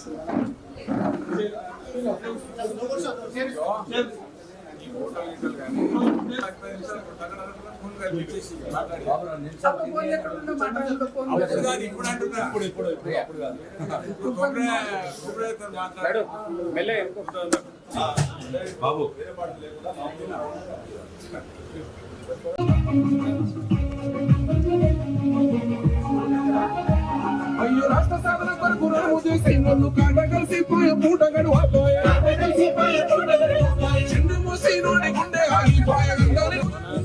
ఇప్పుడు ఇప్పుడు ఇప్పుడు అప్పుడు కాదు మెల్లే బాబు అయ్యో రాష్ట్ర సాధన కొరకు రుణము చేసి నన్ను కాడ కలిసిపోయే పూట గడువపోయే చిన్న మూసినోని గుండె ఆగిపోయే గంగాని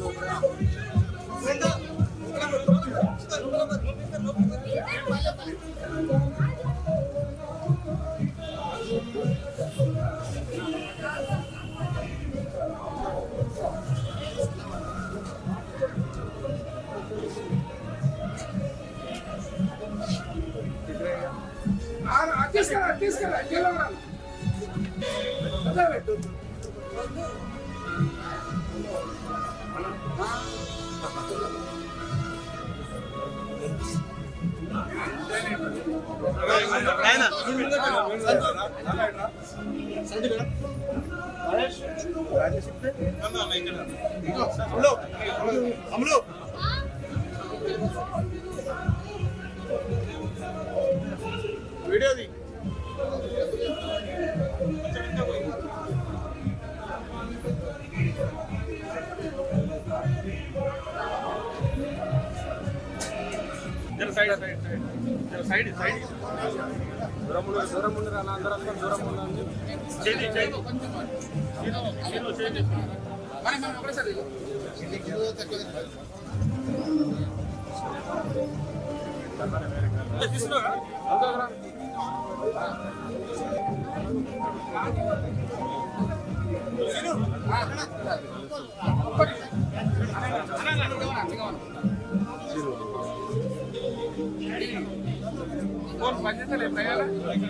తీసుకురా తీసుకురా గెలవరా అదే పెట్టు వీడియోది జర సైడ్ సైడ్ సైడ్ జర సైడ్ సైడ్ దూరం ఉండు దూరం ఉండు రా అందరూ అందరూ దూరం ఉండండి చేయి చేయి చేయి చేయి మరి మనం ఒకటేసారి తీసుకురా అందరూ రా ఫోన్ పనిచేస్తలే ప్రయాణ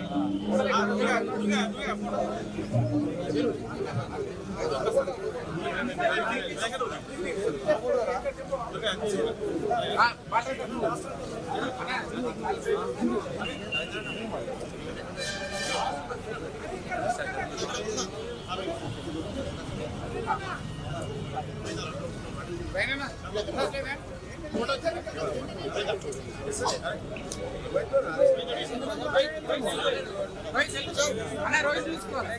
అనే రోజు తీసుకోవాలి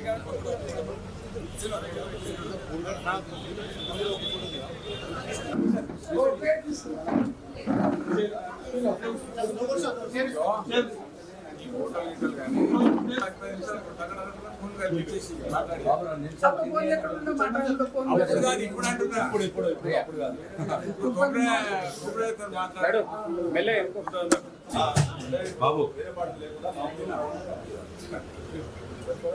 ఇప్పుడు ఇప్పుడు ఇప్పుడు అప్పుడు కాదు మెల్లే బాబు